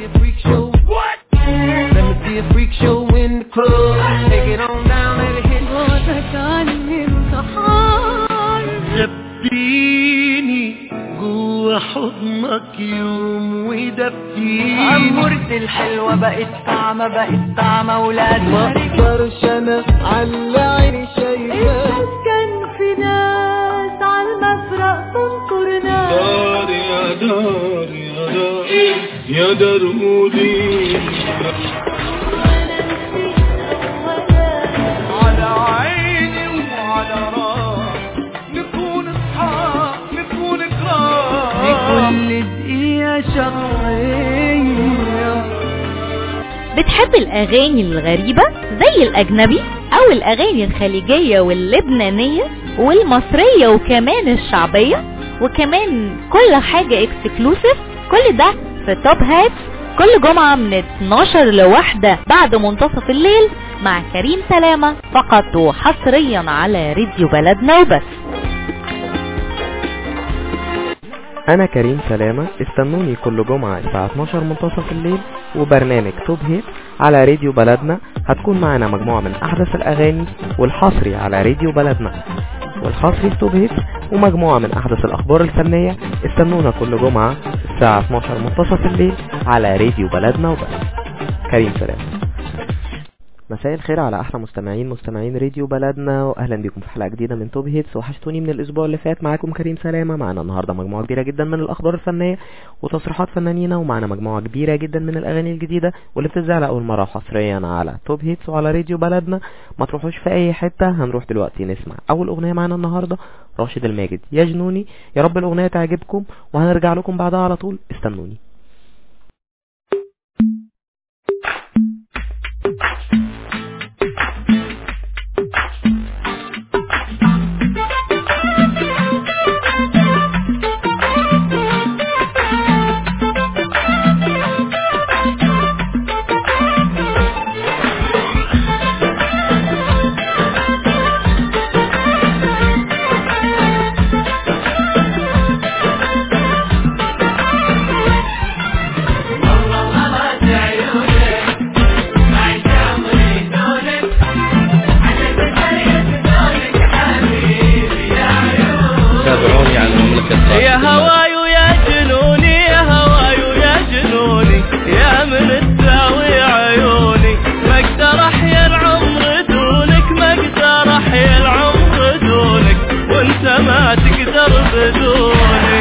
a freak show. What? Let me see a freak show in the club. Take it on down, let it hit. دفيني جوا حضنك يوم ودفيني عمورتي الحلوة بقت طعمة بقت طعمة ولاد ما اقدرش انا على عيني شايفاه كان في ناس على المفرق تنطر ناس دار يا دار يا دار يا درودي على عيني وعلى راسي نكون اصحاب نكون كرام كل دقيقة شخصية بتحب الأغاني الغريبة زي الأجنبي أو الأغاني الخليجية واللبنانية والمصرية وكمان الشعبية وكمان كل حاجة اكسكلوسيف كل ده في توب هات كل جمعة من 12 لواحدة بعد منتصف الليل مع كريم سلامة فقط وحصريا على راديو بلدنا وبس أنا كريم سلامة استنوني كل جمعة الساعة 12 منتصف الليل وبرنامج توب هيت على راديو بلدنا هتكون معنا مجموعة من أحدث الأغاني والحصري على راديو بلدنا والحصري في توب هيت ومجموعة من أحدث الأخبار الفنية استنونا كل جمعة الساعة 12 منتصف الليل على راديو بلدنا وبس كريم سلامة مساء الخير على احلى مستمعين مستمعين راديو بلدنا واهلا بكم في حلقه جديده من توب هيتس وحشتوني من الاسبوع اللي فات معاكم كريم سلامه معانا النهارده مجموعه كبيره جدا من الاخبار الفنيه وتصريحات فنانينا ومعانا مجموعه كبيره جدا من الاغاني الجديده واللي بتذاع لاول مره حصريا على توب هيتس وعلى راديو بلدنا ما تروحوش في اي حته هنروح دلوقتي نسمع اول اغنيه معانا النهارده راشد الماجد يا جنوني يا رب الاغنيه تعجبكم وهنرجع لكم بعدها على طول استنوني تابعوني على المملكة يا هواي ويا جنوني يا هواي ويا جنوني يا من تساوي عيوني ما اقدر احيا العمر دونك ما اقدر احيا العمر دونك وانت ما تقدر بدوني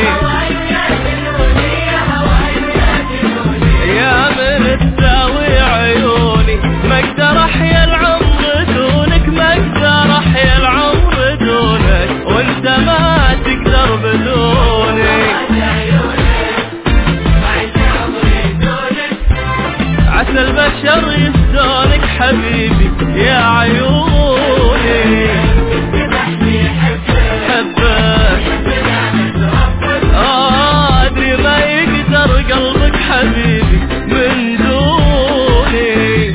يا من تساوي عيوني ما اقدر احيا العمر دونك ما اقدر احيا العمر دونك وانت ما تقدر بدوني عسى البشر يسدونك حبيبي يا عيوني حبك آه ادري ما يقدر قلبك حبيبي من دوني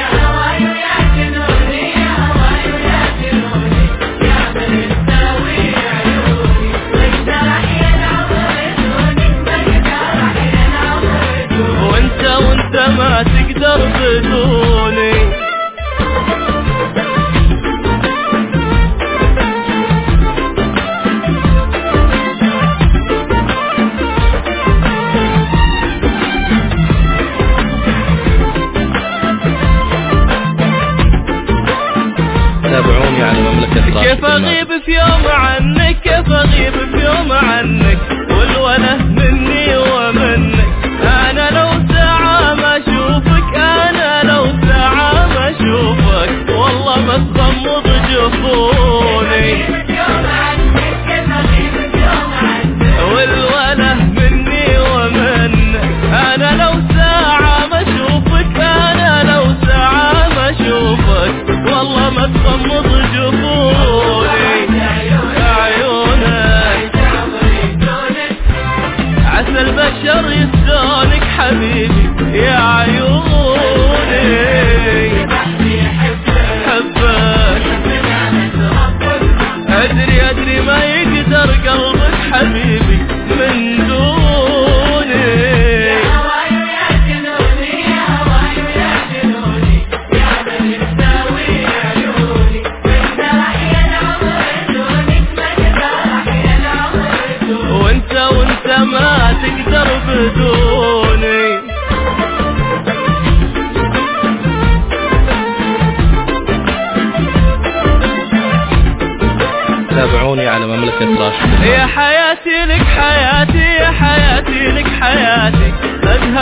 وانت وانت ما تقدر بدوني تابعوني على المملكة كيف اغيب في يوم عنك كيف اغيب في يوم عنك والوله مني ومنك انا لو ساعة ما اشوفك انا لو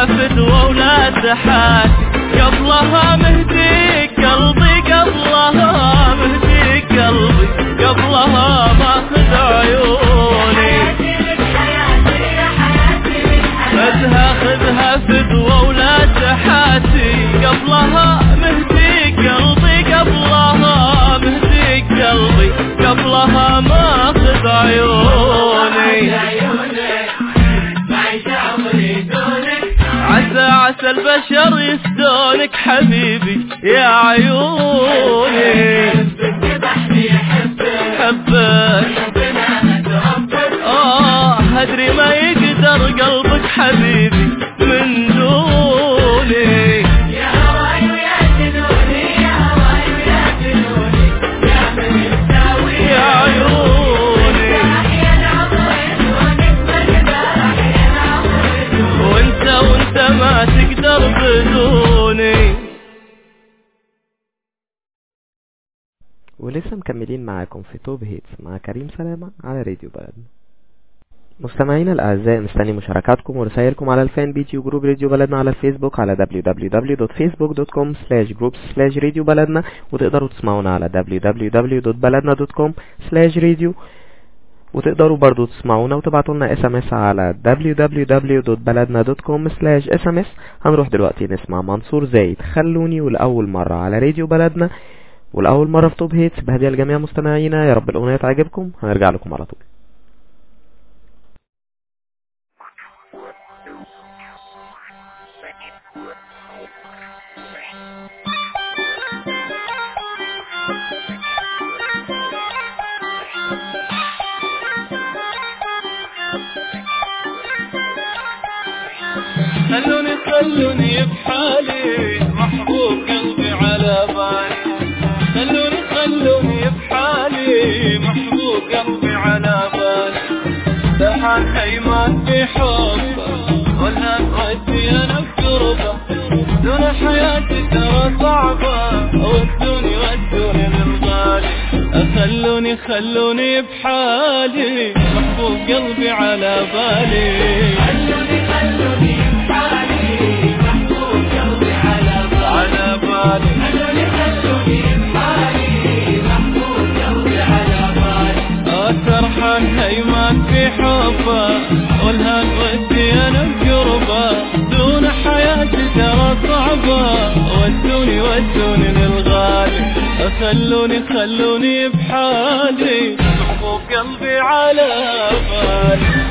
خذها فدوة ولا تحاتي قبلها مهديك قلبي قبلها مهديك قلبي قبلها ماخذ عيوني خذها خذها فدوة ولا تحاتي قبلها مهديك قلبي قبلها مهديك قلبي قبلها ماخذ عيوني عسى عسى البشر يسدونك حبيبي يا عيوني حبك آه أدري ما يقدر قلبك حبيبي من دوني يا عيوني وانت وانت ما تقدر بدوني ولسه مكملين معاكم في توب هيتس مع كريم سلامة على راديو بلدنا مستمعينا الأعزاء مستني مشاركاتكم ورسائلكم على الفان بيج وجروب راديو بلدنا على الفيسبوك على www.facebook.com slash groups slash راديو بلدنا وتقدروا تسمعونا على www.baladna.com slash radio وتقدروا برضو تسمعونا وتبعتوا لنا اس ام اس على www.baladna.com slash sms هنروح دلوقتي نسمع منصور زايد خلوني ولأول مرة على راديو بلدنا والأول مرة في توب هيتس بهدية لجميع مستمعينا يا رب الأغنية تعجبكم هنرجع لكم على طول خلوني خلوني بحالي محبوب قلبي على بالي خلوني خلوني بحالي محبوب قلبي على بالي سحان حيمان في حبه ولا تودي انا بقربه دون حياتي ترى صعبة ودوني ودوني للغالي خلوني خلوني بحالي محبوب قلبي على بالي على بالي سرحان هيمان في حبه والهان ودي انا بقربه دون حياتي ترى صعبة ودوني ودوني للغالي خلوني خلوني بحالي محبوب قلبي على بالي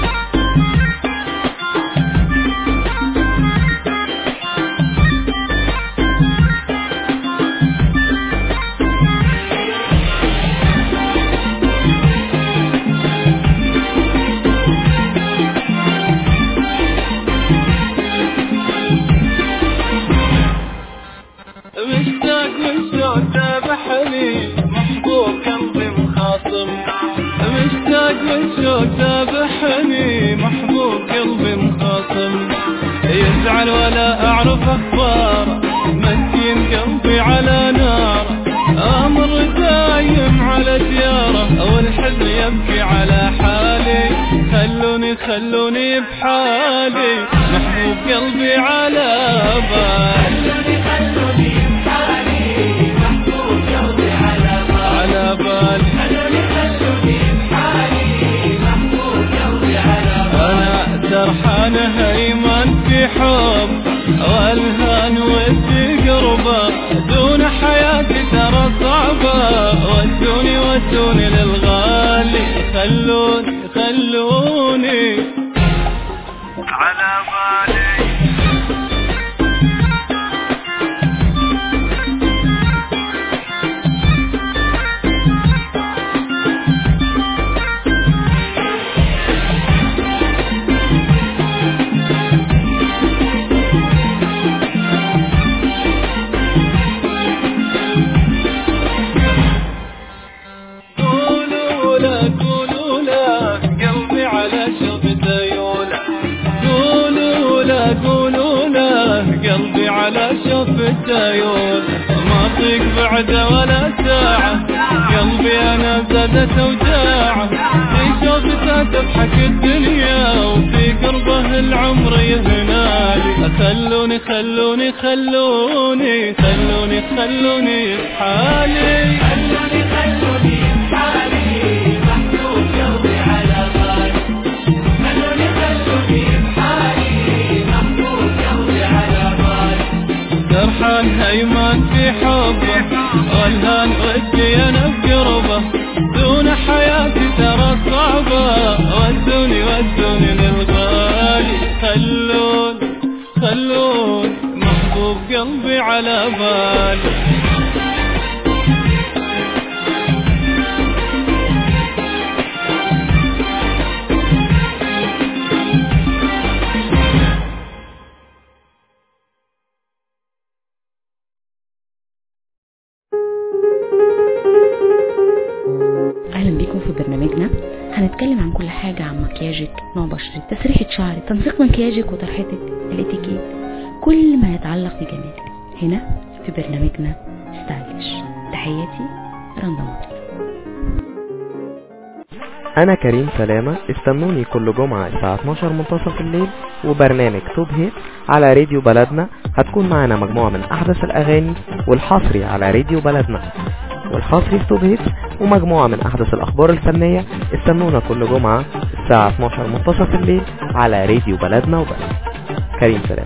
مشتاق والشوق ذبحني محبوب قلبي مخاصم مشتاق والشوق ذبحني محبوب قلبي مخاصم يزعل ولا اعرف اخباره مسكين قلبي على نار امر دايم على دياره والحزن يبكي على حالي خلوني خلوني بحالي محبوب قلبي على بالي على بالي انا سرحان هيمن في حب والهان ودي قربه دون حياتي ترى صعبة ودوني ودوني للغالي خلوني خلوني على بالي قولوا لا قولوا لا قلبي على شفته يولع قولوا لا قولوا لا قلبي على شفته يولع ما طيق بعده ولا ساعة قلبي انا زادت اوجاعه في شوفته تضحك الدنيا وفي قربه العمر يهنالي خلوني خلوني خلوني خلوني بحالي خلوني خلوني بحالي محبوب قلبي على بالي خلوني خلوني بحالي محبوب قلبي على بالي سرحان هيمان في حبه غلهان ودي انا بقربه دون حياتي ترى صعبة ودوني ودوني للغالي خلون خلون محبوب قلبي على بالي اهلا بيكم في برنامجنا هنتكلم عن كل حاجة عن مكياجك نوع بشرتك تسريحة شعرك تنسيق مكياجك وطرحتك الاتيكيت كل ما يتعلق بجمالك هنا في برنامجنا ستايلش تحياتي رندا مطر انا كريم سلامة استنوني كل جمعة الساعة 12 منتصف الليل وبرنامج توب هيت على راديو بلدنا هتكون معانا مجموعة من احدث الاغاني والحصري على راديو بلدنا والحصري في توب هيت ومجموعة من احدث الاخبار الفنية استنونا كل جمعة الساعة 12 منتصف الليل على راديو بلدنا وبس كريم سلامة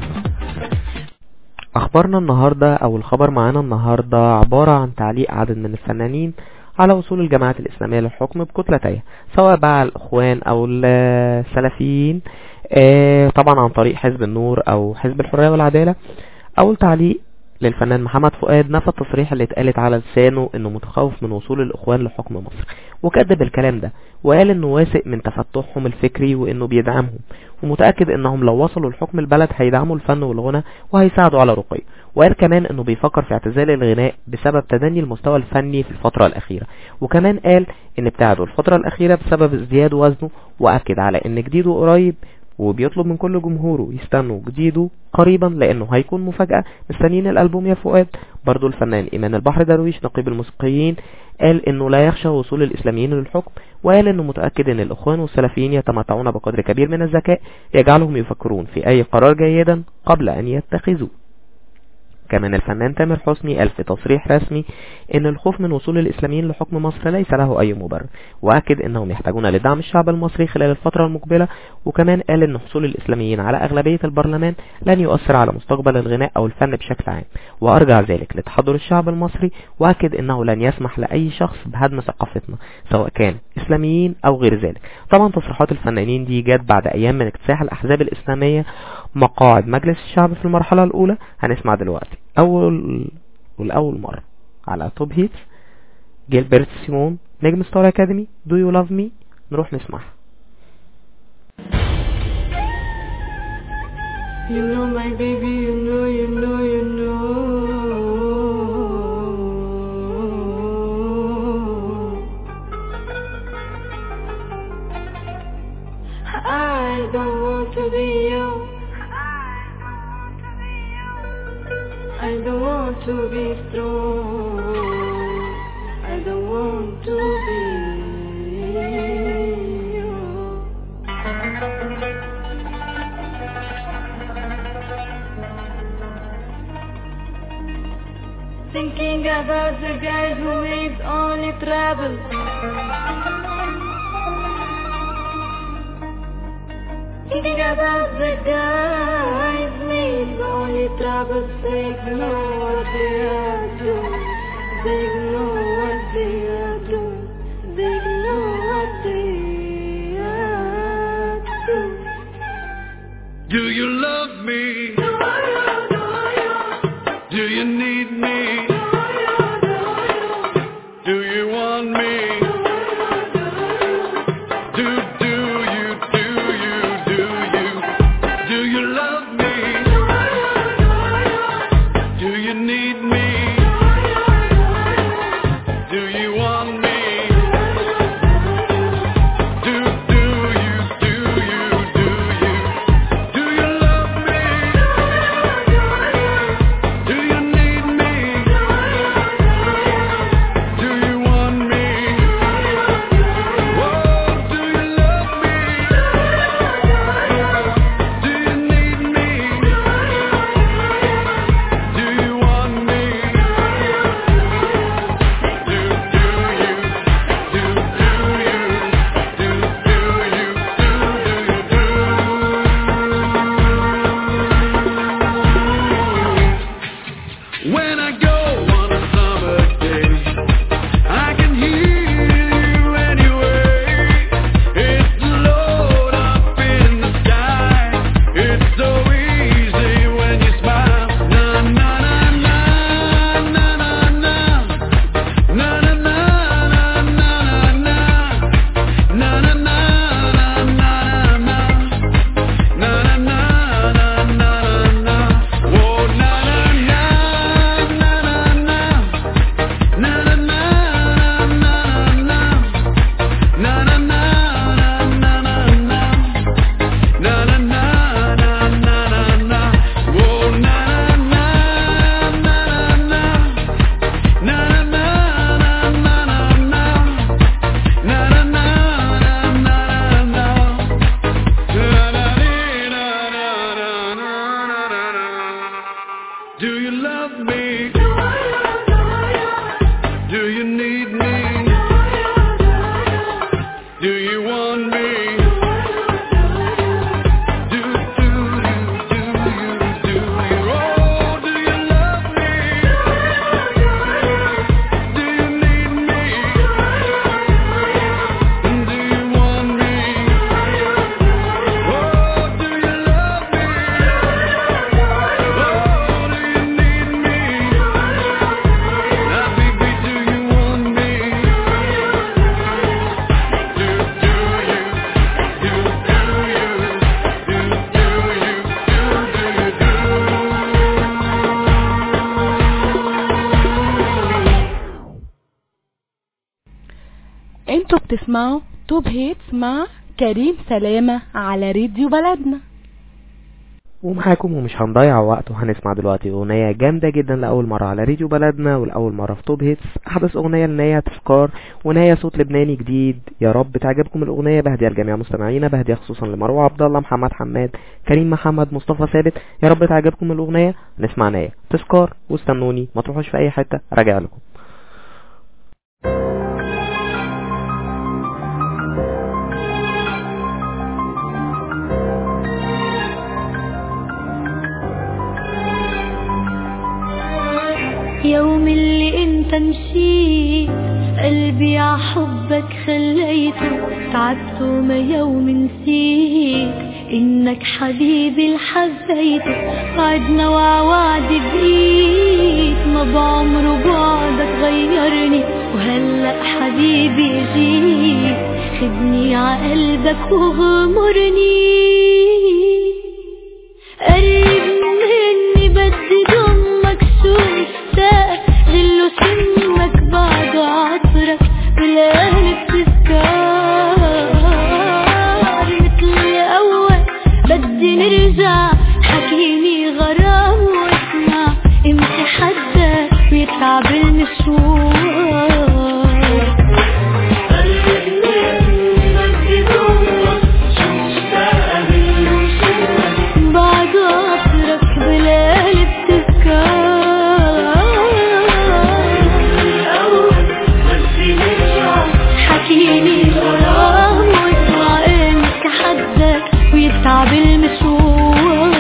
اخبارنا النهاردة او الخبر معانا النهاردة عبارة عن تعليق عدد من الفنانين على وصول الجماعات الإسلامية للحكم بكتلتين سواء بقى الإخوان أو السلفيين آه، طبعا عن طريق حزب النور أو حزب الحرية والعدالة أول تعليق للفنان محمد فؤاد نفى التصريح اللي اتقالت على لسانه انه متخوف من وصول الاخوان لحكم مصر وكذب الكلام ده وقال انه واثق من تفتحهم الفكري وانه بيدعمهم ومتأكد انهم لو وصلوا لحكم البلد هيدعموا الفن والغنى وهيساعدوا على رقيه وقال كمان انه بيفكر في اعتزال الغناء بسبب تدني المستوى الفني في الفترة الاخيرة وكمان قال ان ابتعاده الفترة الاخيرة بسبب ازدياد وزنه واكد على ان جديده قريب وبيطلب من كل جمهوره يستنوا جديده قريبا لانه هيكون مفاجأة مستنيين الالبوم يا فؤاد برضو الفنان ايمان البحر درويش نقيب الموسيقيين قال انه لا يخشى وصول الاسلاميين للحكم وقال انه متأكد ان الاخوان والسلفيين يتمتعون بقدر كبير من الذكاء يجعلهم يفكرون في اي قرار جيدا قبل ان يتخذوه كمان الفنان تامر حسني قال في تصريح رسمي ان الخوف من وصول الاسلاميين لحكم مصر ليس له اي مبرر واكد انهم يحتاجون لدعم الشعب المصري خلال الفترة المقبلة وكمان قال ان حصول الاسلاميين على اغلبية البرلمان لن يؤثر على مستقبل الغناء او الفن بشكل عام وارجع ذلك لتحضر الشعب المصري واكد انه لن يسمح لاي شخص بهدم ثقافتنا سواء كان اسلاميين او غير ذلك طبعا تصريحات الفنانين دي جت بعد ايام من اكتساح الاحزاب الاسلامية مقاعد مجلس الشعب في المرحلة الاولى هنسمع دلوقتي اول والاول مرة على توب هيتس جيلبرت سيمون نجم ستار اكاديمي دو يو لاف مي نروح نسمعها You know my baby, you know, you know, you know. I don't want to be you. I don't want to be strong. I don't want to be you. Thinking about the guy who makes only trouble. Thinking about the guys makes only trouble. They know what they are doing. They know what they are doing. They know what they are doing. Do you love me? Do you need me? Do you want me? Do, do you, do you, do you? Do you love me? Do you need me? Do you love me? Do you need me? Do you want me? Do, do, do, do you, do you? Oh, do you love me? Do you need me? Do you want me? Oh, do you love me? Oh, do you need me? Now, baby, do you want me? Do, do you? Do, do you? Do, do you? Do, do you, انتوا بتسمعوا توب هيتس مع كريم سلامة على راديو بلدنا ومعاكم ومش هنضيع وقت وهنسمع دلوقتي اغنية جامدة جدا لأول مرة على راديو بلدنا ولأول مرة في توب هيتس أحدث اغنية لنهاية تفكار ونهاية صوت لبناني جديد يا رب تعجبكم الاغنية بهديها لجميع مستمعينا بهديها خصوصا لمروة عبد الله محمد حماد كريم محمد مصطفى ثابت يا رب تعجبكم الاغنية نسمع نهاية تذكار واستنوني ما تروحوش في اي حتة راجع لكم يوم اللي انت مشيت قلبي ع حبك خليته تعبت وما يوم نسيت انك حبيبي الحبيته وعدنا وعوعد بايد ما بعمره بعدك غيرني وهلا حبيبي جيت خدني ع قلبك وغمرني قرب مني بدي ضمك شو مشتاق غلو سمك بعد عطرك بالقلب تذكار مثل الأول بدي نرجع حكيني غرام واسمع امتى حدك بيتعب المشوار بعد عطرك بالقلب تذكار حكيني غرام واسمع امتى حدك ويتعب المشوار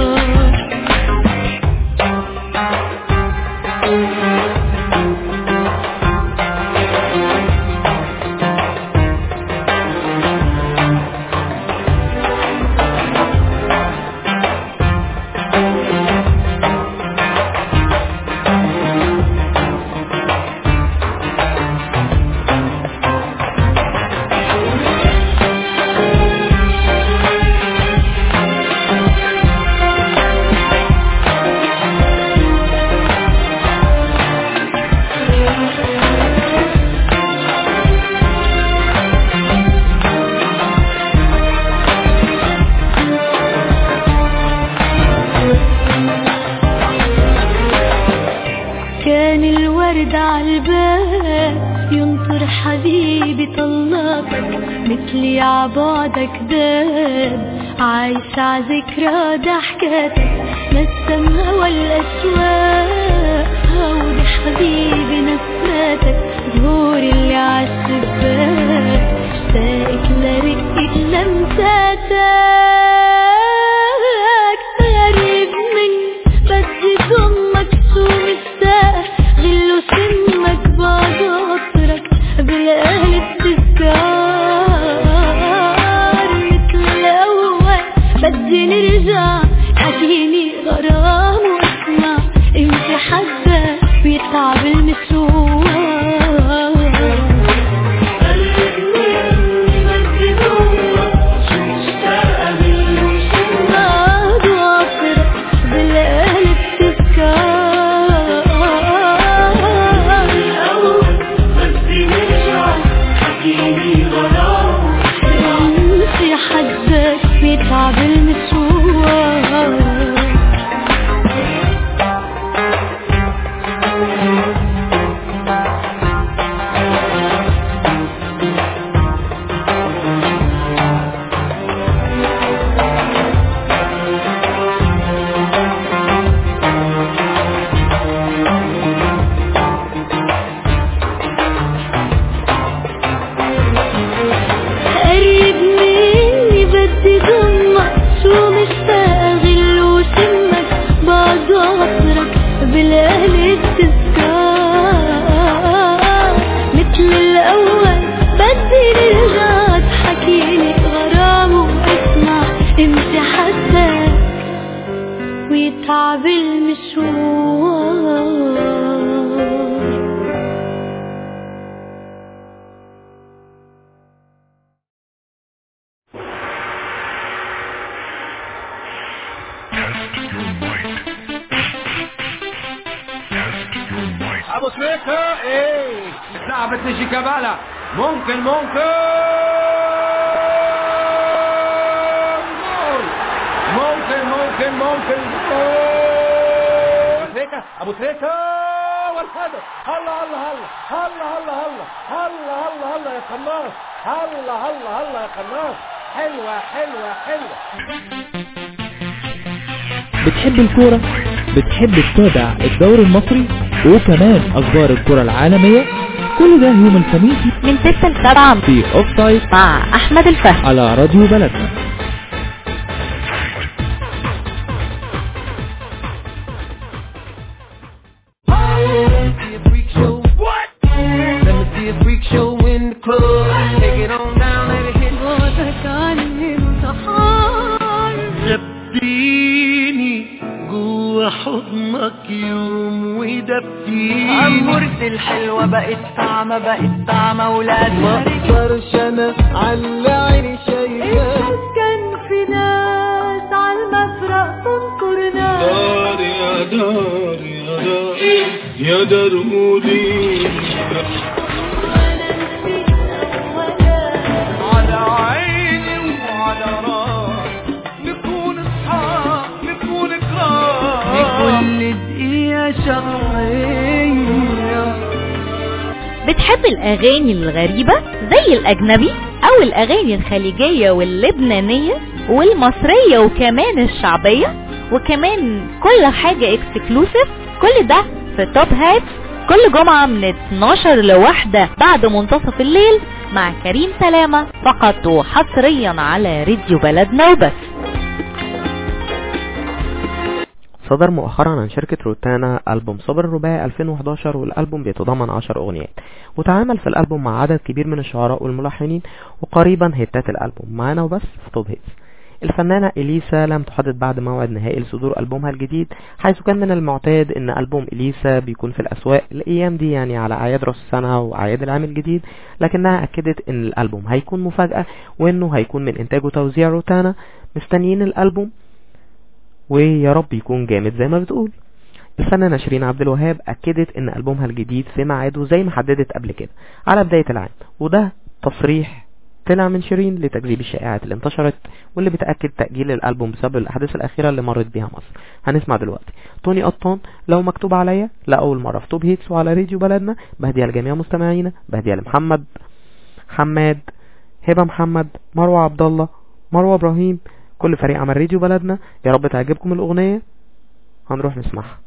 كان الورد عالباب ينطر حبيبي طلقك مثلي عبعدك داب عايش عذكرى ضحكاتك نسم هوى الأشواق هودي حبيبي نسماتك زهور اللي عالشباك اشتاقك لرقك لمساتك غريب مني بدي ضمك شو مشتاق غلو سمك بعد عطرك بالقلب تذكار مثل الأول بدي نرجع حكيني غرام واسمع امتى حدك بيتعب المشوار بعد عطرك بالقلب تذكار امتى حدك بيتعب المشوار يتعب المشوار ابو سويكا ايه لعبت لي شيكابالا ممكن ممكن جول ممكن ممكن ممكن جول سويكا ابو سويكا والهدف هلا هلا هلا هلا هلا هلا هلا هلا هلا يا قناص هلا هلا هلا يا قناص حلوه حلوه حلوه بتحب الكورة بتحب تتابع الدوري المصري وكمان اخبار الكرة العالمية كل ده يوم الخميس من 6 ل 7 في اوف سايد مع احمد الفهد على راديو بلدنا see a freak show. What? Let me see a freak show in the club. Take it on down, let it hit. بعدك عني انتحار دبيني جوا حضنك يوم ودبتيني عمرت الحلوة بقت طعمة بقت طعمة ولاد ما اقدرش انا على عيني شايفاه كان في ناس على المفرق تنكر ناس دار يا دار يا دار يا درمودي وانا نسيت اولا على عيني وعلى راسي نكون اصحاب نكون كرام لكل دقيقة شخصية بتحب الاغاني الغريبة زي الاجنبي او الاغاني الخليجية واللبنانية والمصرية وكمان الشعبية وكمان كل حاجة اكسكلوسيف كل ده في توب هات كل جمعة من 12 لواحدة بعد منتصف الليل مع كريم سلامة فقط وحصريا على راديو بلدنا وبس صدر مؤخرا عن شركة روتانا ألبوم صبر الرباعي 2011 والألبوم بيتضمن 10 أغنيات وتعامل في الألبوم مع عدد كبير من الشعراء والملحنين وقريبا هيتات الألبوم معانا وبس في توب هيتس الفنانة إليسا لم تحدد بعد موعد نهائي لصدور ألبومها الجديد حيث كان من المعتاد أن ألبوم إليسا بيكون في الأسواق الأيام دي يعني على أعياد رأس السنة وأعياد العام الجديد لكنها أكدت أن الألبوم هيكون مفاجأة وأنه هيكون من إنتاج وتوزيع روتانا مستنيين الألبوم ويا رب يكون جامد زي ما بتقول الفنانة شيرين عبد الوهاب أكدت إن ألبومها الجديد في ميعاده زي ما حددت قبل كده على بداية العام وده تصريح طلع من شيرين لتكذيب الشائعات اللي انتشرت واللي بتأكد تأجيل الألبوم بسبب الأحداث الأخيرة اللي مرت بيها مصر هنسمع دلوقتي توني قطان لو مكتوب عليا لأول مرة في توب هيتس وعلى راديو بلدنا بهديها لجميع مستمعينا بهديها لمحمد حماد هبة محمد مروة عبد الله مروة إبراهيم كل فريق عمل راديو بلدنا يا رب تعجبكم الأغنية هنروح نسمعها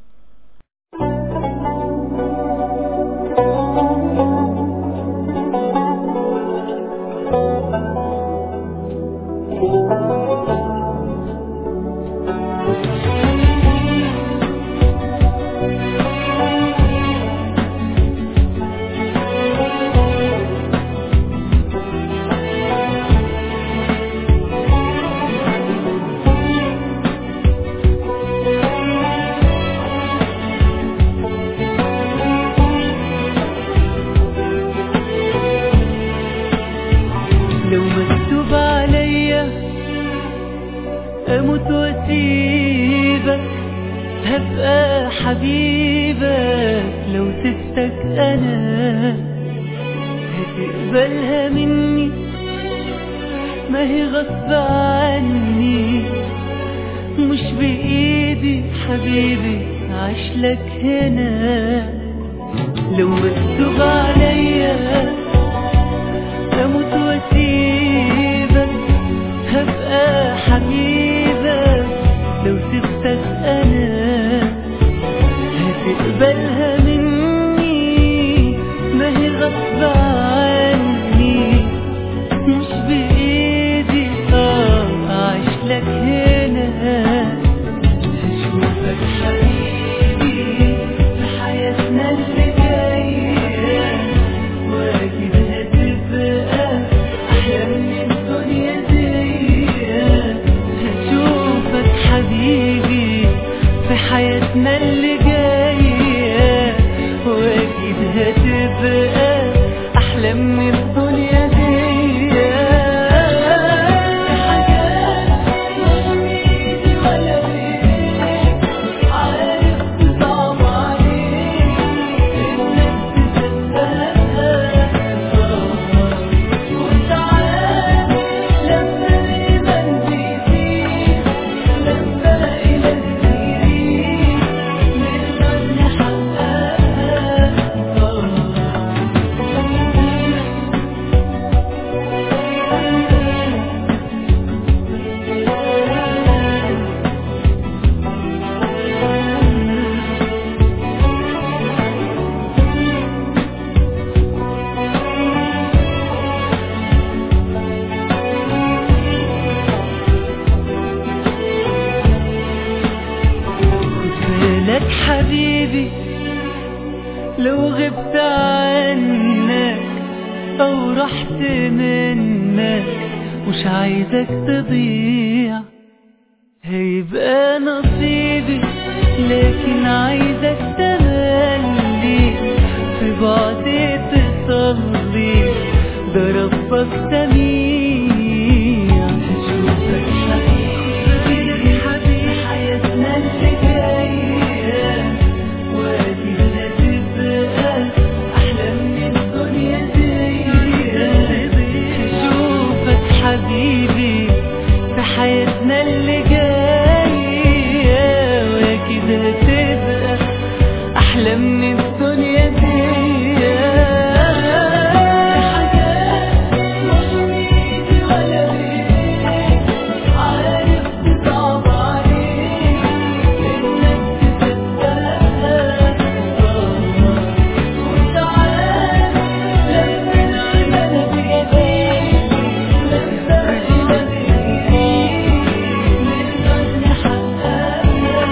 لو مكتوب عليا اموت واسيبك هبقى حبيبك لو سبتك انا هتقبلها مني ما هي غصب عني مش بايدي حبيبي عشلك هنا لو مكتوب عليا اموت واسيبك هبقى حبيبك لو سبتك انا هتقبلها مني ما هي غصب عني مش بايدي اه اعيشلك هنا هشوفك حبيبي في حياتنا اللي جايه واكيد هتبقى احلى من الدنيا دي هشوفك حبيبي في حياتنا اللي جاية واكيد هتبقى احلى من الدنيا دي في حاجات مش بإيدي ولا بإيدك عارف صعب عليك انك تصدقها وساعات لما الإيمان بيزيد لما الإيمان بيزيد نقدر نحققها بالك حبيبي لو غبت عنك او رحت منك مش عايزك تضيع هيبقى نصيبي لكن عايزك تملي في بعدي تصلي ده ربك سميع هشوفك حبيبي حبيبي حياتنا اللي جاية وادي هتبقى أحلى من الدنيا دي هشوفك حبيبي في حياتنا اللي جاية واكيد هتبقى أحلى من الدنيا دي حاجات مش بإيدي ولا بإيدك عارف صعب عليك إنك تصدقها وساعات لما العمل بيزيد لما العمل بيزيد نقدر نحققها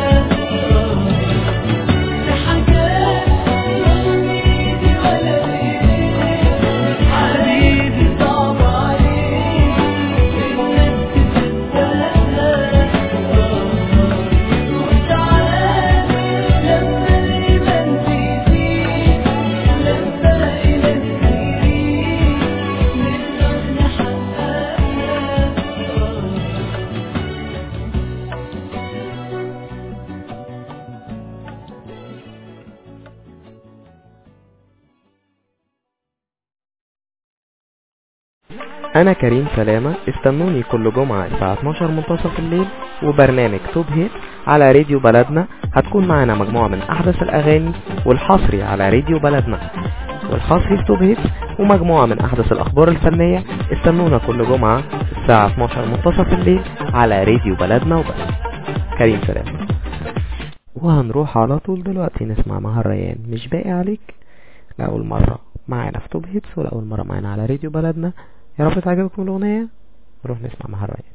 في حاجات مش بإيدي ولا بإيدك حبيبي صعب عليك إنك تصدقها وساعات لما الإيمان بيزيد لما الإيمان بيزيد نقدر نحققها انا كريم سلامة استنوني كل جمعة الساعة 12 منتصف الليل وبرنامج توب هيت على راديو بلدنا هتكون معانا مجموعة من احدث الاغاني والحصري على راديو بلدنا والحصري في توب هيت ومجموعة من احدث الاخبار الفنية استنونا كل جمعة الساعة 12 منتصف الليل على راديو بلدنا وبس كريم سلامة وهنروح على طول دلوقتي نسمع مهريان مش باقي عليك لأول مرة معانا في توب هيتس ولأول مرة معانا على راديو بلدنا يا رب تعجبكم الأغنية نروح نسمع مهرجان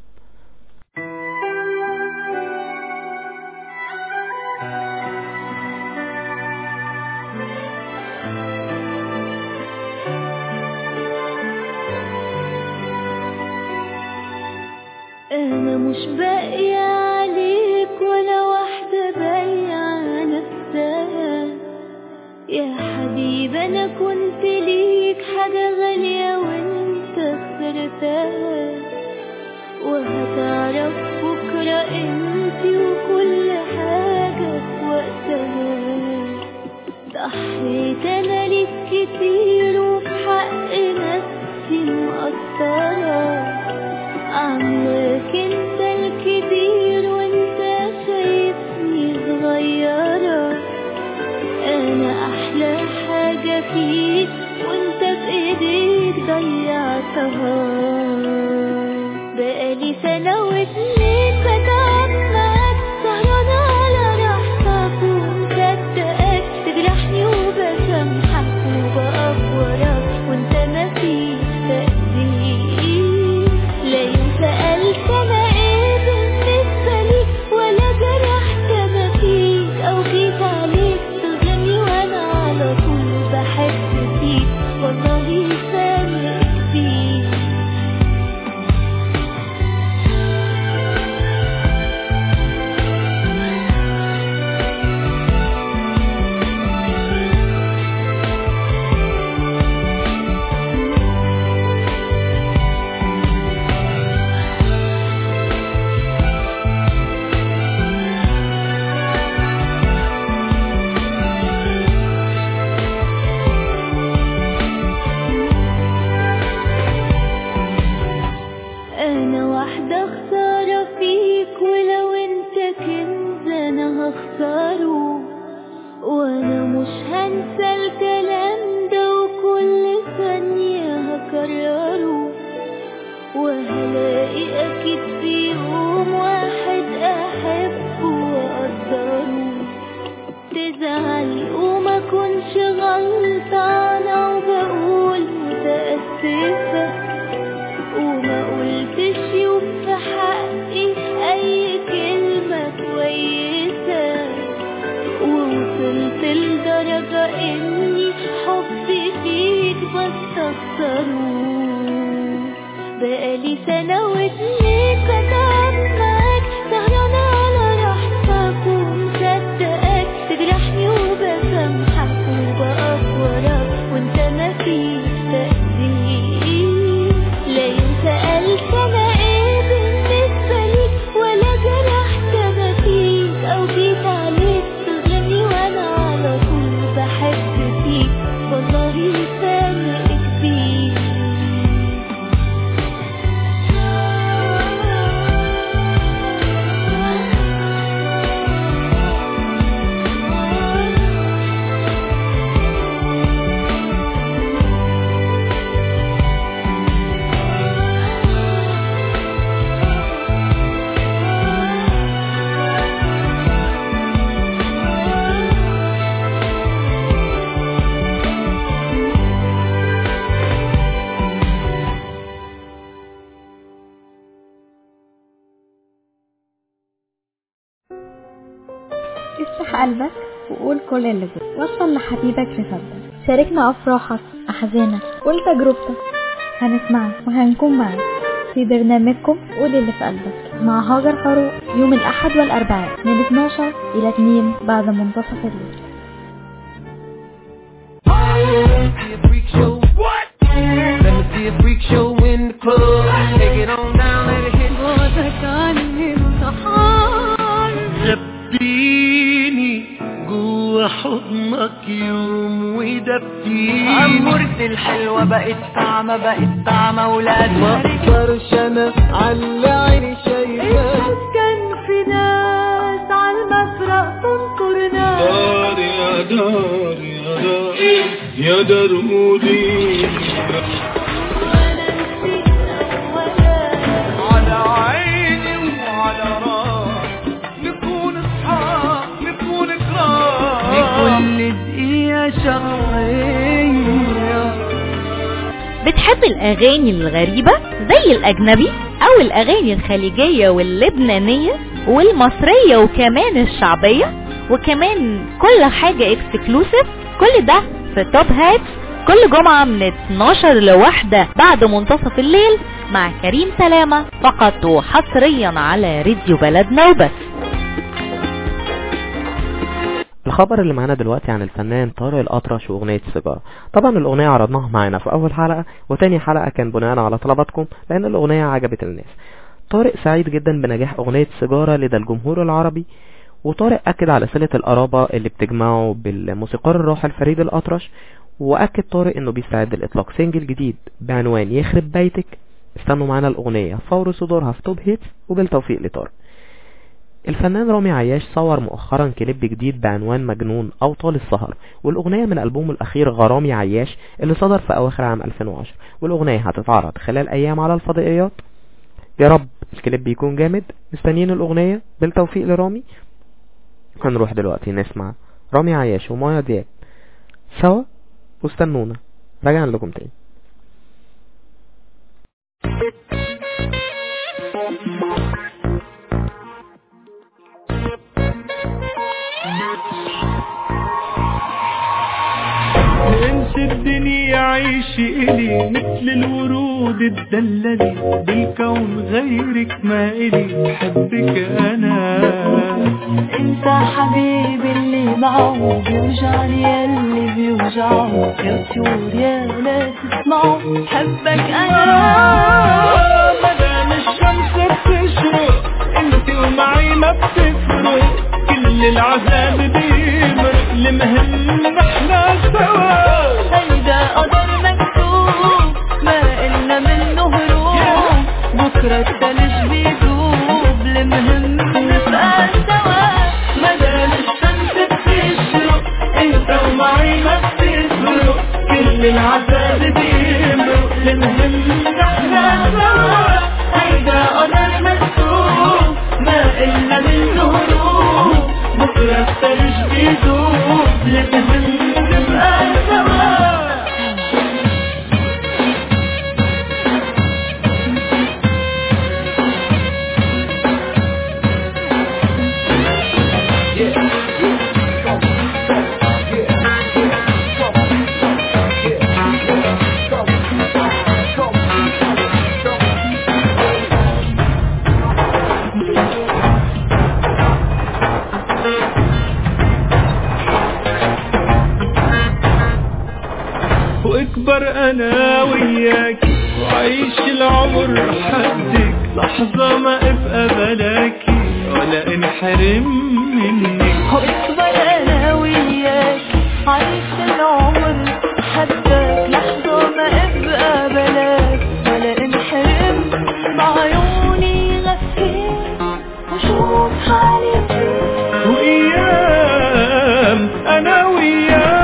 أنا مش باقية عليك ولا واحدة بايعة نفسها يا حبيبي أنا كنت ليك حاجة غالية وانت خسرتها وهتعرف بكرة انت وكل حاجة في وقتها ضحيت أنا ليك كتير وفي حق نفسي مقصرة عمرك انت الكبير وانت شايفني صغيرة انا احلى حاجة فيك وانت بايديك ضيعتها بقالي سنة واتنين بتعب معاك سهرانة على راحتك ومصدقك تجرحني وبسامحك وبقف وراك وانت مفيش تقدير لا يوم سألت انا ايه بالنسبة ليك ولا جرحت انا فيك او جيت عليك تظلمني وانا على طول بحب فيك والله فارق فيك اخسره وانا مش هنسى الكلام ده وكل ثانية هكرره وهلاقي اكيد في يوم واحد احبه واقدره تزعل وما كنش غلطانة وبقول متأسفة وما قلتش يوم في حقي اي كلمة كويسة ووصلت لدرجة اني حبي فيك بستخسره بقالي سنة واتنين كتعب معاك سهرانة على راحتك ومصدقك تجرحني وبسامحك وبأفورك وانت مفيش تقدير لا يوم سألت انا ايه بالنسبة ليك ولا جرحت انا فيك او جيت عليك تظلمني وانا على طول بحب فيك والله فرق كبير افتح قلبك وقول كل اللي جواك وصل لحبيبك رسالتك شاركنا افراحك احزانك قول تجربتك هنسمعك وهنكون معاك في برنامجكم قول اللي في قلبك مع هاجر فاروق يوم الاحد والاربعاء من 12 الى 2 بعد منتصف الليل Let me see a freak show in the club. Take it on down, let it hit. بعدك عني انتحار دفيني جوا حضنك يوم ودفيني عمرتي الحلوة بقت طعمة بقت طعمة ولاد ما اقدرش انا على عيني شايفاك كان في ناس على المفرق تنطرنا دار يا دار يا دار يا درمودي وانا نسيت اولا على عيني وعلى راسي نكون اصحاب نكون كرام لكل دقيقة شخصية بتحب الأغاني الغريبة زي الأجنبي أو الأغاني الخليجية واللبنانية والمصرية وكمان الشعبية وكمان كل حاجة اكسكلوسيف كل ده في توب هات كل جمعة من 12 لواحدة بعد منتصف الليل مع كريم سلامة فقط وحصريا على راديو بلدنا وبس الخبر اللي معانا دلوقتي عن الفنان طارق الأطرش وأغنية سيجارة طبعا الأغنية عرضناها معانا في أول حلقة وتاني حلقة كان بناء على طلباتكم لأن الأغنية عجبت الناس طارق سعيد جدا بنجاح أغنية سيجارة لدى الجمهور العربي وطارق أكد على صلة القرابة اللي بتجمعه بالموسيقار الراحل فريد الأطرش وأكد طارق إنه بيستعد لإطلاق سنجل جديد بعنوان يخرب بيتك استنوا معانا الأغنية فور صدورها في توب هيتس وبالتوفيق لطارق الفنان رامي عياش صور مؤخرا كليب جديد بعنوان مجنون أو طال السهر والأغنية من ألبومه الأخير غرامي عياش اللي صدر في أواخر عام 2010 والأغنية هتتعرض خلال أيام على الفضائيات يا رب الكليب يكون جامد مستنيين الأغنية بالتوفيق لرامي هنروح دلوقتي نسمع رامي عياش ومايا دياب سوا واستنونا راجعا لكم تاني انسى الدنيا عيش إلي مثل الورود الدللي بالكون غيرك ما إلي بحبك أنا انت حبيبي اللي معه بيوجعني اللي بيوجعه يا طيور يا لا تسمعوا حبك انا مدام الشمس بتشرق انت ومعي ما بتفرق كل العذاب بيمرق المهم نحنا سوا هيدا قدر مكتوب ما إلنا منه هروب بكرة التلج بيدوب المهم نبقى سوا مدام لازم نبقى سوا واكبر انا وياك وعيش العمر حدك لحظة ما ابقى بلاكي ولا انحرم منك واكبر انا وياك عايش العمر حدك لحظة ما ابقى بلاك ولا انحرم بعيوني غفيت وشوف حالي فين وايام انا وياك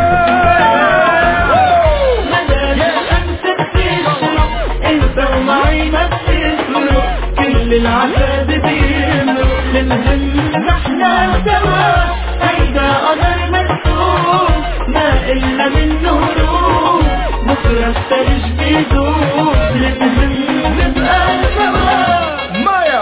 مدام امسك تشرب انت ومعي ما بتفرق كل العذاب بيمرق لازم احنا سوا هيدا قدر مكتوب ما الا منه هروب بكره الثلج بيدوب لازم نبقى سوا مايا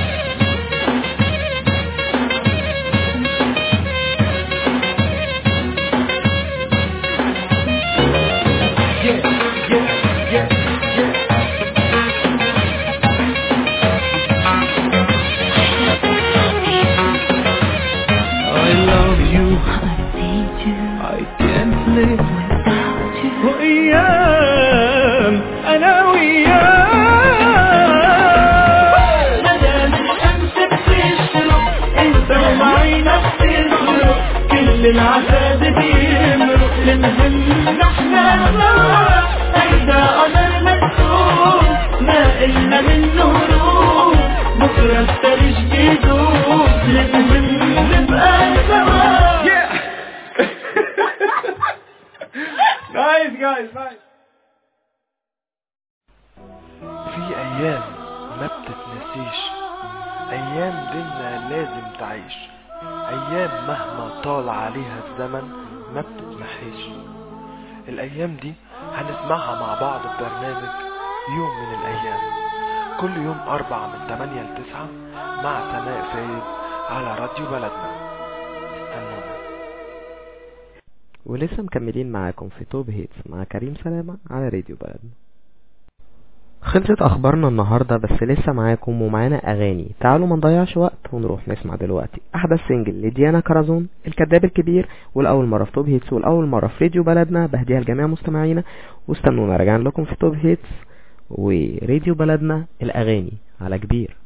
I love you I can't live وأيام أنا وياك مدام الشمس بتشرق أنت ومعي نفس الظروف كل العذاب بيمرق لازم نحنا سوا هيدا قدر مكتوب ما إلا منه هروب بكرة الثلج بيدوب لازم نبقى سوا نايس جايز نايس في ايام ما بتتنسيش ايام دينا لازم تعيش ايام مهما طال عليها الزمن ما بتتمحيش الايام دي هنسمعها مع بعض في برنامج يوم من الايام كل يوم اربعة من 8 ل 9 مع سماء فايد على راديو بلدنا استنونا ولسه مكملين معاكم في توب هيتس مع كريم سلامة على راديو بلدنا خلصت اخبارنا النهاردة بس لسه معاكم ومعانا اغاني تعالوا ما نضيعش وقت ونروح نسمع دلوقتي احدث سنجل لديانا كرزون الكذاب الكبير والاول مرة في توب هيتس والاول مرة في راديو بلدنا بهديها لجميع مستمعينا واستنونا راجعين لكم في توب هيتس وراديو بلدنا الاغاني على كبير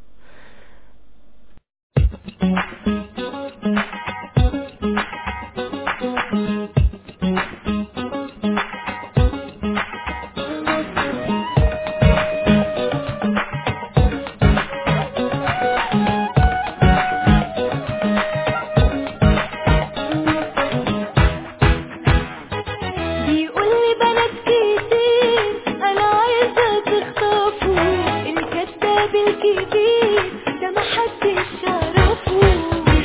بيقول لي بنات كتير انا عايزه تخطفوا الكذاب الكبير ده محدش يعرفه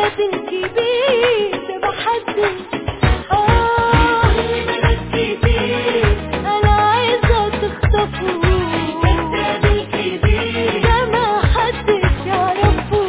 كابتن كبير ده بحدد اه انا عايزة تخطفه ده ما حدش يعرفه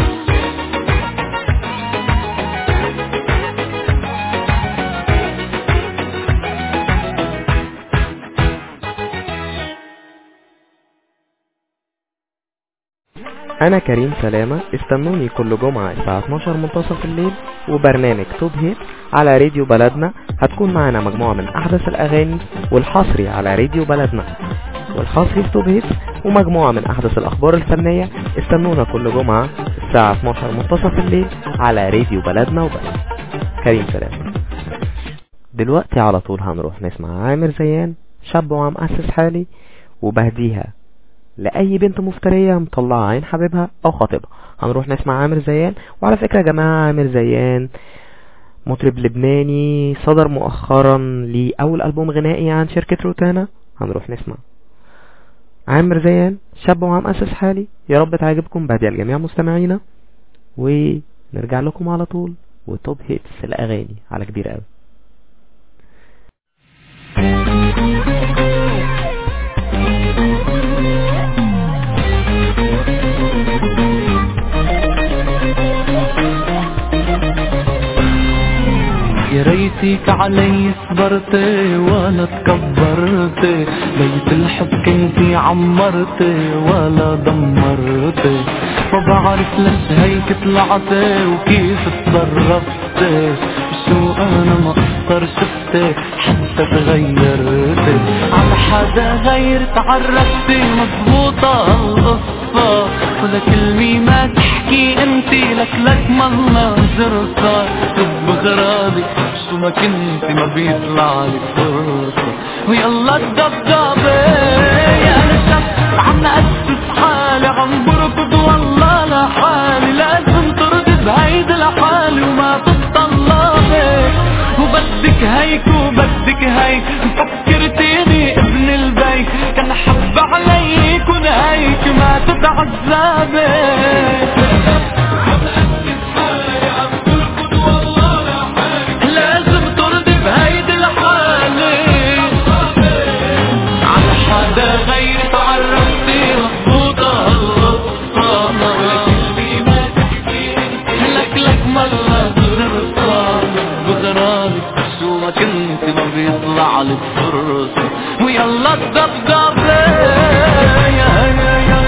انا كريم سلامة استنوني كل جمعة الساعة 12 منتصف الليل وبرنامج توب هيت على راديو بلدنا هتكون معانا مجموعة من احدث الاغاني والحصري على راديو بلدنا والحصري في توب هيت ومجموعة من احدث الاخبار الفنية استنونا كل جمعة الساعة 12 منتصف الليل على راديو بلدنا وبس كريم سلامة دلوقتي على طول هنروح نسمع عامر زيان شاب وعم أسس حالي وبهديها لأي بنت مفترية مطلعة عين حبيبها أو خطيبها هنروح نسمع عامر زيان وعلى فكرة يا جماعة عامر زيان مطرب لبناني صدر مؤخرا لأول ألبوم غنائي عن شركة روتانا هنروح نسمع عامر زيان شاب وعم أسس حالي يا رب تعجبكم بهدية لجميع مستمعينا ونرجع لكم على طول وتوب هيتس الأغاني على كبير قوي يا ريتك علي صبرتي ولا تكبرتي بيت الحب كنتي عمرتي ولا دمرتي ما بعرف ليش هيك طلعتي وكيف تصرفتي شو انا ما اقدر شفتي حتى تغيرتي على حدا غير تعرفتي مضبوطة القصة ولا كلمة ما تحكي انتي لك لك مالنا زرصة طب غرابي شو ما كنتي ما بيطلع لك فرصة ويلا الدبدبة يا نشف عم أسس حالي عم بركض والله لحالي لازم ترضي بهيدي لحالي وما تتطلبي وبدك هيك وبدك هيك فكرتيني ابن البيت كان حب علي يكون هيك ما تتعذبي لازم ترضي بهيدي الحالة على حدا غير تعرفتي مضبوطة القصة لك لك مرة زرصة بغرامك شو ما كنت ما بيطلع لك فرصة ويلا الدبدبة يا يا يا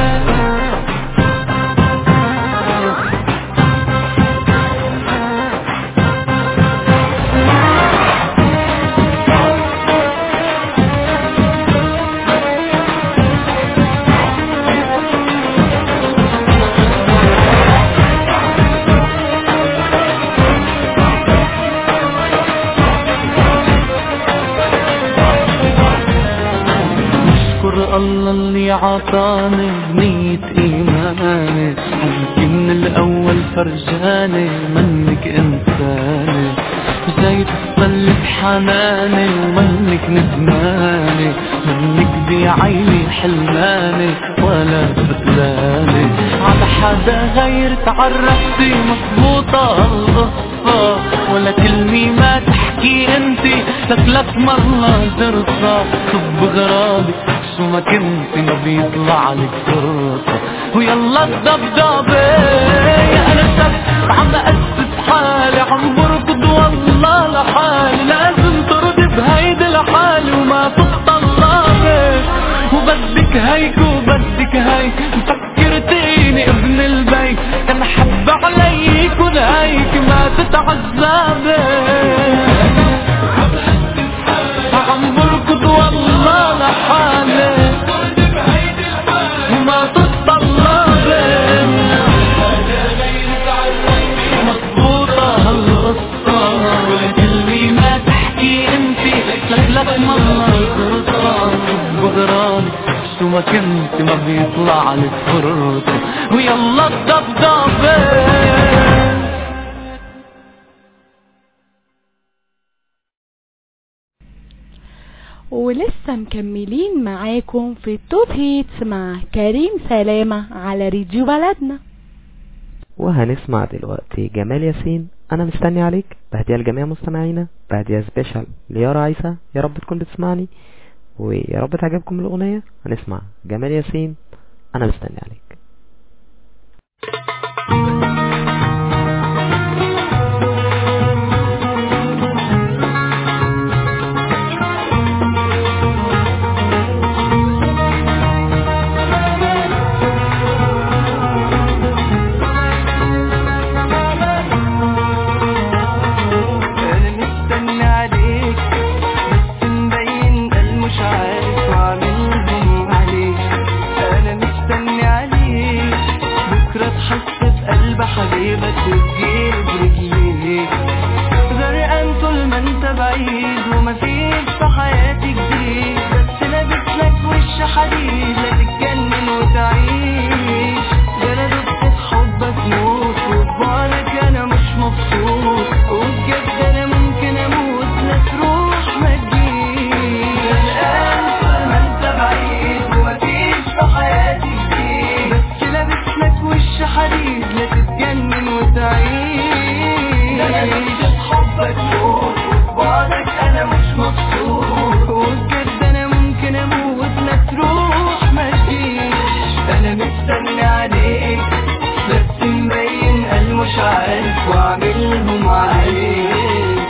اشكر الله اللي عطاني بنية ايماني حبيبي من الاول فرجاني منك انساني جاي تصلي بحناني ومنك ندماني منك بعيني حلماني ولا فتلاني على حدا غير تعرفتي مضبوطة القصة ولا كلمة ما تحكي انتي لك لك مرة ترصى طب غرابي شو ما كنتي ما بيطلع لك فرصة ويلا الدبدبة يا انا شاب عم اسس حالي عم بركض والله لحالي لازم ترضي بهيدي لحالي وما تتطلبي وبدك هيك وبدك هيك فكرتيني ابن البيت كان حب علي يكون هيك ما تتعذبي عم بركض والله لحالي وما تتطلبي مضبوطة هالقصة والكلمة ما تحكي انتي لك لك مرة فرصة بغراني شو ما كنت ما بيطلع لك فرصة ويلا الدبدبة ولسه مكملين معاكم في التوب هيتس مع كريم سلامة على راديو بلدنا وهنسمع دلوقتي جمال ياسين انا مستني عليك بهديها لجميع مستمعينا بهديها سبيشال ليارا عيسى يا رب تكون بتسمعني ويا رب تعجبكم الاغنية هنسمع جمال ياسين انا مستني عليك انا مستني عليك بس مبين قال مش عارف واعملهم عليك انا مستني عليك بكره تحس بقلب حبيبك وتجيب رجليك غرقان طول ما انت بعيد ومفيش في حياتي جديد بس لابس لك وش حديد لا تتجنن وتعيش ده انا دبت في حبك موت وبعدك انا مش مبسوط وبجد انا ممكن اموت لا تروح ما تجيش غرقان طول ما انت بعيد ومفيش في حياتي جديد بس لابس لك وش حديد لا تتجنن وتعيش ده انا دبت في حبك موت وبعدك انا مش مبسوط وبجد انا ممكن اموت لا تروح ما تجيش انا مستني عليك بس مبين قال مش عارف واعملهم عليك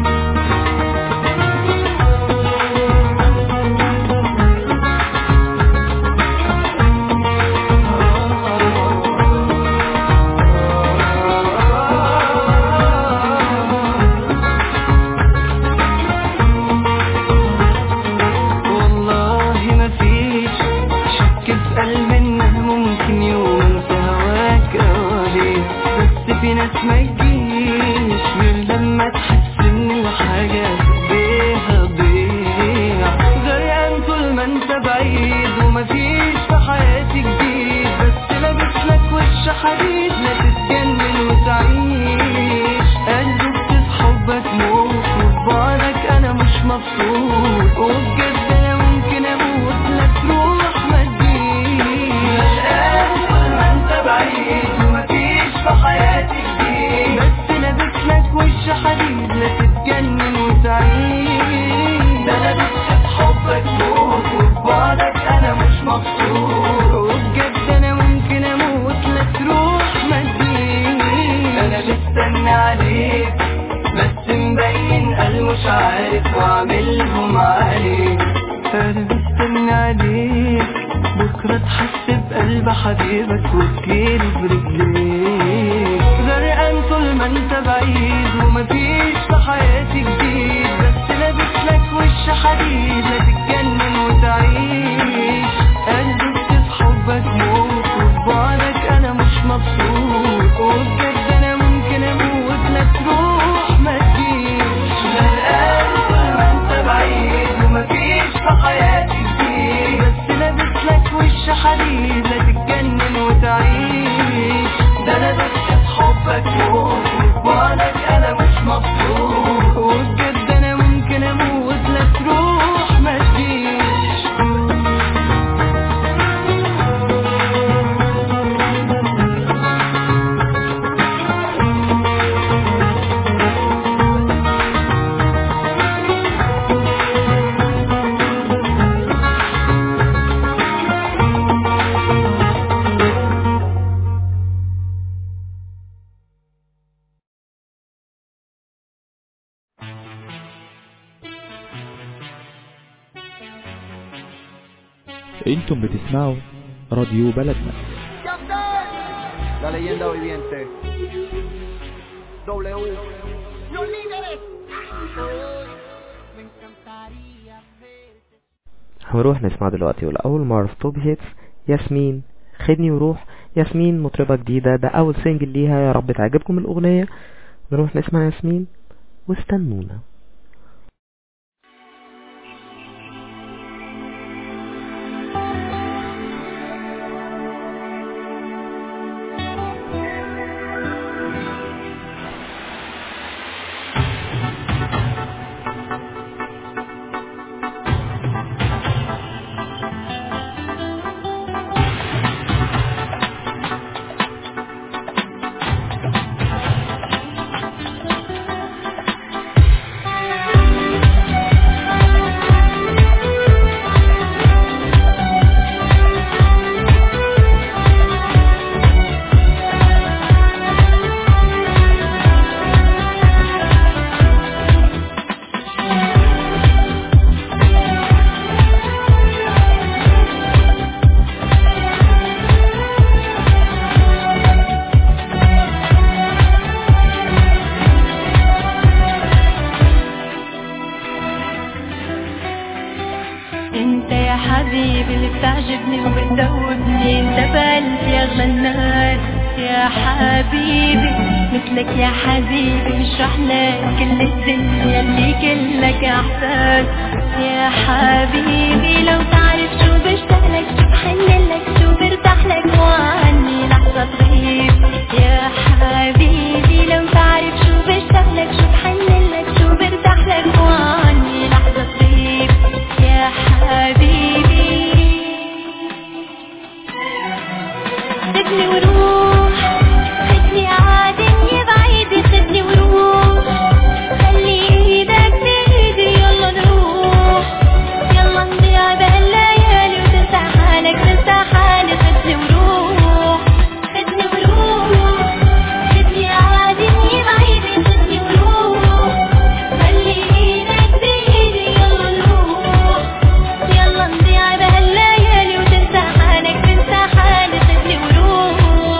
والله مفيش شك في قلبي انه ممكن يوم انسى هواك عليك بس في ناس ما تجيش غير لما تحس ان الحاجة بيها ضيع غرقان طول ما انت بعيد ومفيش في حياتي جديد بس لابس لك وش حديد لا تتجنن وتعيش قلبك في حبك موت وبعدك انا مش مبسوط وبجد انا ممكن اموت لا تروح ما تجيش غرقان طول ما انت بعيد ومفيش في حياتي جديد بس لابس لك وش حديد لا تتجنن وتعيش ده انا لبس في حبك موت وبعدك انا مش مبسوط وبجد انا ممكن اموت لا تروح ما تجيش انا مستني عليك بس مبين قال مش عارف واعملهم عليك انا مستني عليك بكرة تحس بقلب حبيبك وتجيلي برجليك غرقان طول ما انت بعيد ومفيش في حياتي جديد بس لابس لك وش حديد لا تتجنن وتعيش قلبك في حبك موت وبعدك انا مش مبسوط وبجد انا ممكن اموت لا تروح ما تجيش غرقان طول ما انت بعيد ومفيش في حياتي جديد بس لابس لك وش حديد لا تتجنن وتعيش ده انا بس في حبك موت وبعدك انا مش مبسوط وبجد انا ممكن اموت لا تروح ما تجيش انتم بتسمعوا راديو بلدنا La leyenda viviente. W. Los líderes. هنروح نسمع دلوقتي والأول مرة في توب هيتس ياسمين خدني وروح ياسمين مطربة جديدة ده أول سنجل ليها يا رب تعجبكم الأغنية نروح نسمع ياسمين واستنونا حبيبي مثلك يا حبيبي مش لك كل الدنيا اللي كلك احساس يا حبيبي لو تعرف شو بشتاق لك شو بحن لك شو برتاح لك وعني لحظة تغيب يا حبيبي لو تعرف شو بشتاق لك شو بحن لك شو برتاح لك وعني لحظة تغيب يا حبيبي خدني وروح خدني عادني بعيد خدني وروح خلي ايدك بايدي يلا نروح يلا نضيع بهالليالي وتنسى حالك تنسى حالي خدني وروح خدني وروح خدني عادني بعيد خدني وروح خلي ايدك بايدي يلا نروح يلا نضيع بهالليالي وتنسى حالك تنسى حالي خدني وروح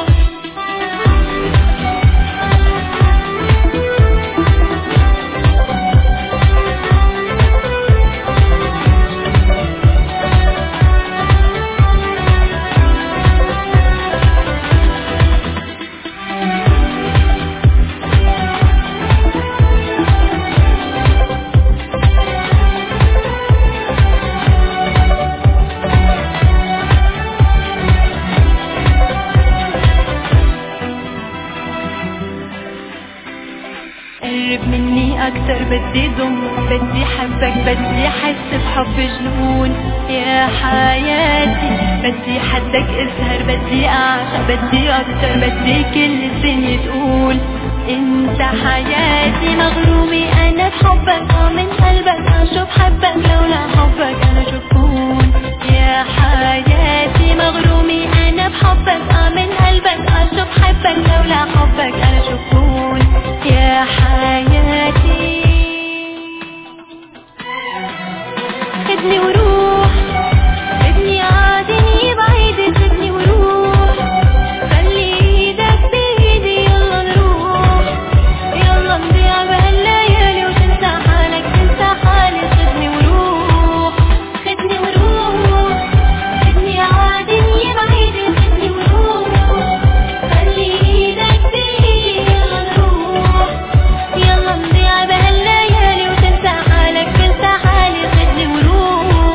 قرب مني اكتر بدي ضم بدي حبك بدي احس بحب جنون يا حياتي بدي حدك اسهر بدي اعشق بدي اكتر بدي كل الدنيا تقول انت حياتي مغرومي انا بحبك اه من قلبك اه شو بحبك لولا حبك انا شو بكون يا حياتي مغرومي انا بحبك اه من قلبك اه شو بحبك لولا حبك انا شو بكون يا حياتي خدني وروح خدني عادني بعيد خدني وروح خلي ايدك بايدي يلا نروح يلا نضيع بهالليالي وتنسى حالك تنسى حالي خدني وروح خدني وروح خدني عادني بعيد خدني وروح خلي ايدك بايدي يلا نروح يلا نضيع بهالليالي وتنسى حالك تنسى حالي خدني وروح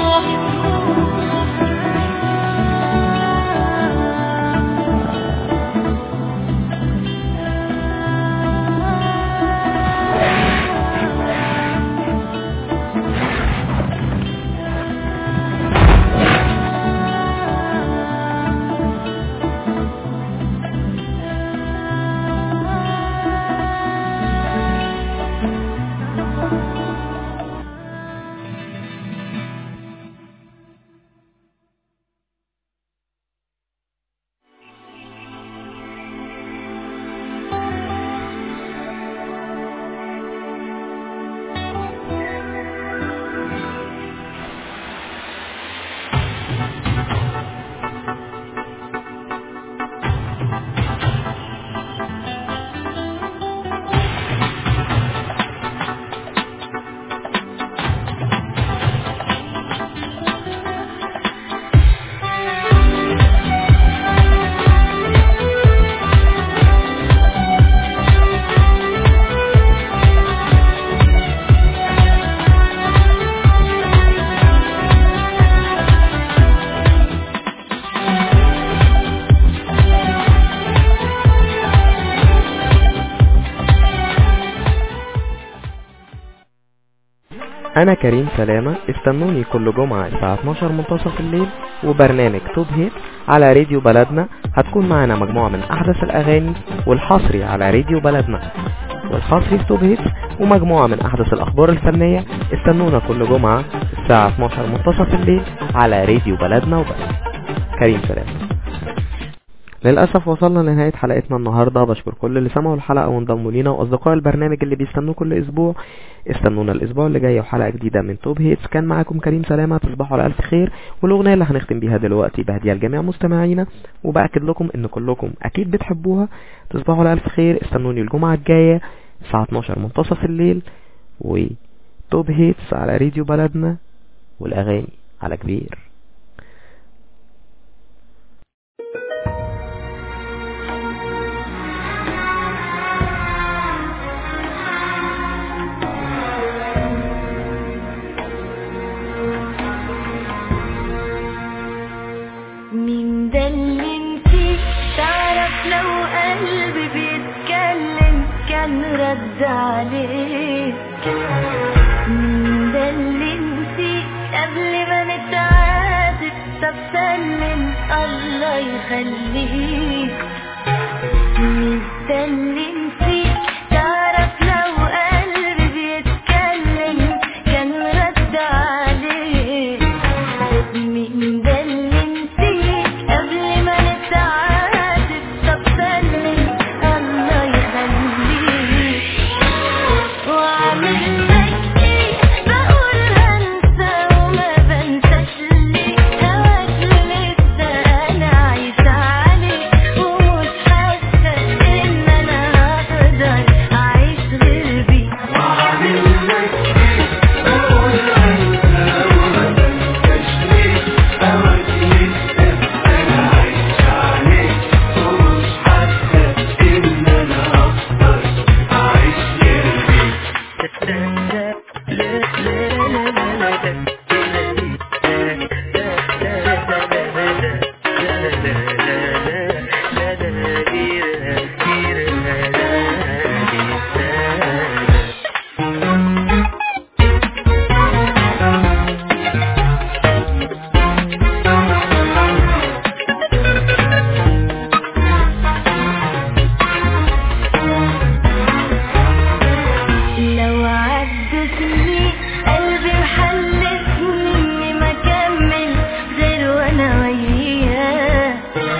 انا كريم سلامة استنوني كل جمعة الساعة 12 منتصف الليل وبرنامج توب هيت على راديو بلدنا هتكون معانا مجموعة من احدث الاغاني والحصري على راديو بلدنا والحصري في توب هيت ومجموعة من احدث الاخبار الفنية استنونا كل جمعة الساعة 12 منتصف الليل على راديو بلدنا وبس كريم سلامة للأسف وصلنا لنهاية حلقتنا النهاردة بشكر كل اللي سمعوا الحلقة وانضموا لينا وأصدقاء البرنامج اللي بيستنوه كل أسبوع استنونا الأسبوع اللي جاي وحلقة جديدة من توب هيتس كان معاكم كريم سلامة تصبحوا على ألف خير والأغنية اللي هنختم بيها دلوقتي بهدية لجميع مستمعينا وبأكد لكم إن كلكم أكيد بتحبوها تصبحوا على ألف خير استنوني الجمعة الجاية الساعة 12 منتصف الليل وتوب هيتس على راديو بلدنا والأغاني على كبير كان رد عليك مين ده اللي نسيك قبل ما نتعاتب طب سلم الله يخليك مين ده اللي نسيك تعرف لو قلبي بيتكلم كان رد عليك مين ده اللي نسيك قبل ما نتعاتب طب سلم الله يخليك واعمل لك ايه بقول هنسى وما بنساش ليه هواك لسه انا عايشة عليه ومش حاسة ان انا هقدر اعيش غير بيه واعمل لك ايه بقول هنسى وما بنساش ليه هواك لسه انا عايشة عليه ومش حاسة ان انا هقدر اعيش غير بيه لو عدوا سنين قلبي محلفني اني ما اكمل غير وانا وياه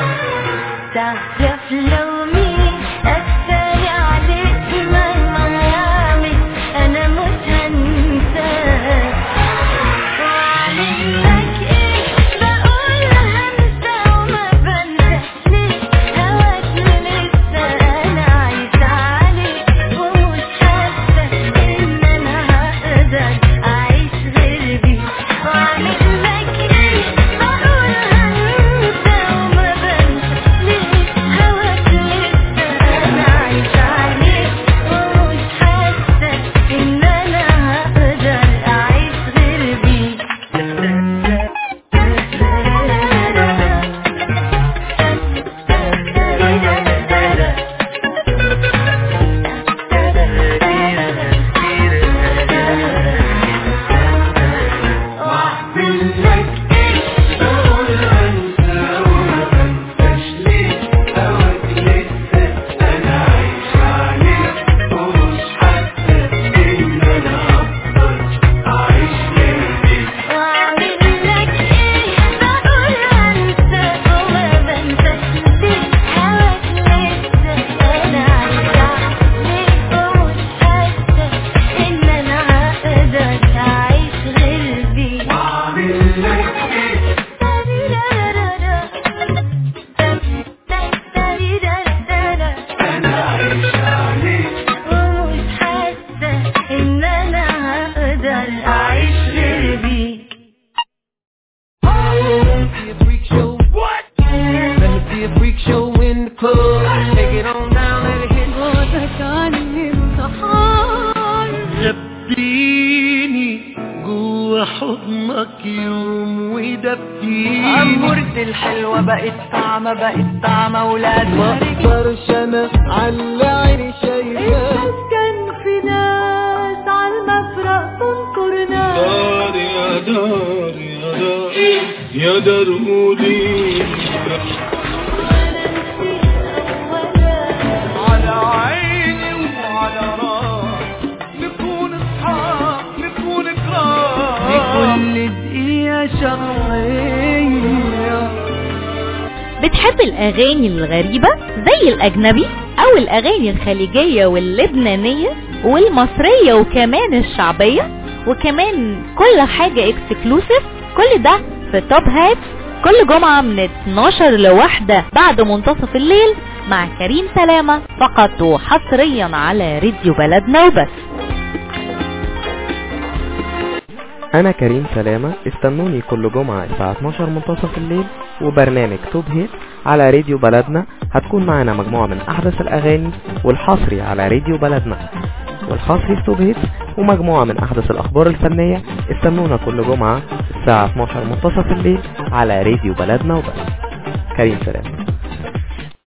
تعرف لو مين اثر عليك مهما يعمل انا مش هنساه واعمل لك ايه بقول هنسى وما بنساش ليه هواك لسه انا عايشة عليه ومش حاسة ان انا هقدر اعيش غير بيه واعمل لك ايه بقول هنسى وما بنساش ليه هواك لسه انا عايشة عليه ومش حاسة ان انا هقدر اعيش غير بيه ان انا هقدر اعيش غير بيك Let me see a freak show in the club. Take it on down, let it hit. غبتيني جوا حضنك يوم ودبتيني عمورتي الحلوة بقت طعمة بقت طعمة ولاد ما اقدرش انا على عيني شايفاه كان في ناس على المفرق تنكر ناس دار يا دار يا دار يا دار مودي على عيني وعلى راسي نكون اصحاب نكون كرام لكل دقيقة شخصية بتحب الأغاني الغريبة زي الأجنبي أو الأغاني الخليجية واللبنانية والمصرية وكمان الشعبية وكمان كل حاجة اكسكلوسيف كل ده في توب هات كل جمعة من 12 لواحدة بعد منتصف الليل مع كريم سلامة فقط وحصريا على راديو بلدنا وبس أنا كريم سلامة استنوني كل جمعة الساعة 12 منتصف الليل وبرنامج توب هيت على راديو بلدنا هتكون معانا مجموعة من أحدث الأغاني والحصري على راديو بلدنا والحصري في توب هيت ومجموعة من أحدث الأخبار الفنية استنونا كل جمعة الساعة 12 منتصف الليل على راديو بلدنا وبس كريم سلامة